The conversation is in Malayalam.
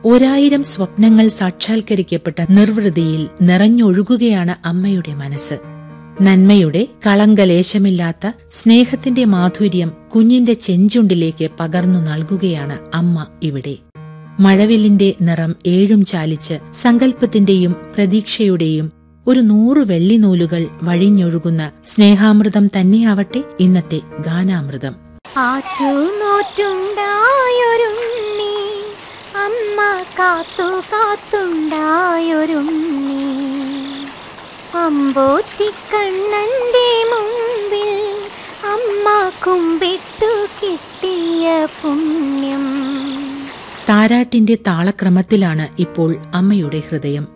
ഒരായിരം സ്വപ്നങ്ങൾ സാക്ഷാത്കരിക്കപ്പെട്ട നിർവൃതിയിൽ നിറഞ്ഞൊഴുകുകയാണ് അമ്മയുടെ മനസ്സ് നന്മയുടെ കളങ്കലേശമില്ലാത്ത സ്നേഹത്തിന്റെ മാധുര്യം കുഞ്ഞിന്റെ ചെഞ്ചുണ്ടിലേക്ക് പകർന്നു നൽകുകയാണ് അമ്മ ഇവിടെ മഴവില്ലിന്റെ നിറം ഏഴും ചാലിച്ച് സങ്കല്പത്തിന്റെയും പ്രതീക്ഷയുടെയും ഒരു നൂറ് വെള്ളിനൂലുകൾ വഴിഞ്ഞൊഴുകുന്ന സ്നേഹാമൃതം തന്നെയാവട്ടെ ഇന്നത്തെ ഗാനാമൃതം ആറ്റുനോറ്റുണ്ടായൊരുണ്ണി അമ്മ കാത്തു കാത്തുണ്ടായൊരുണ്ണി അമ്പോറ്റിക്കണ്ണന്റെ മുമ്പിൽ അമ്മ കുമ്പിട്ടു കിട്ടിയ പുണ്യം താരാട്ടിന്റെ താളക്രമത്തിലാണ് ഇപ്പോൾ അമ്മയുടെ ഹൃദയം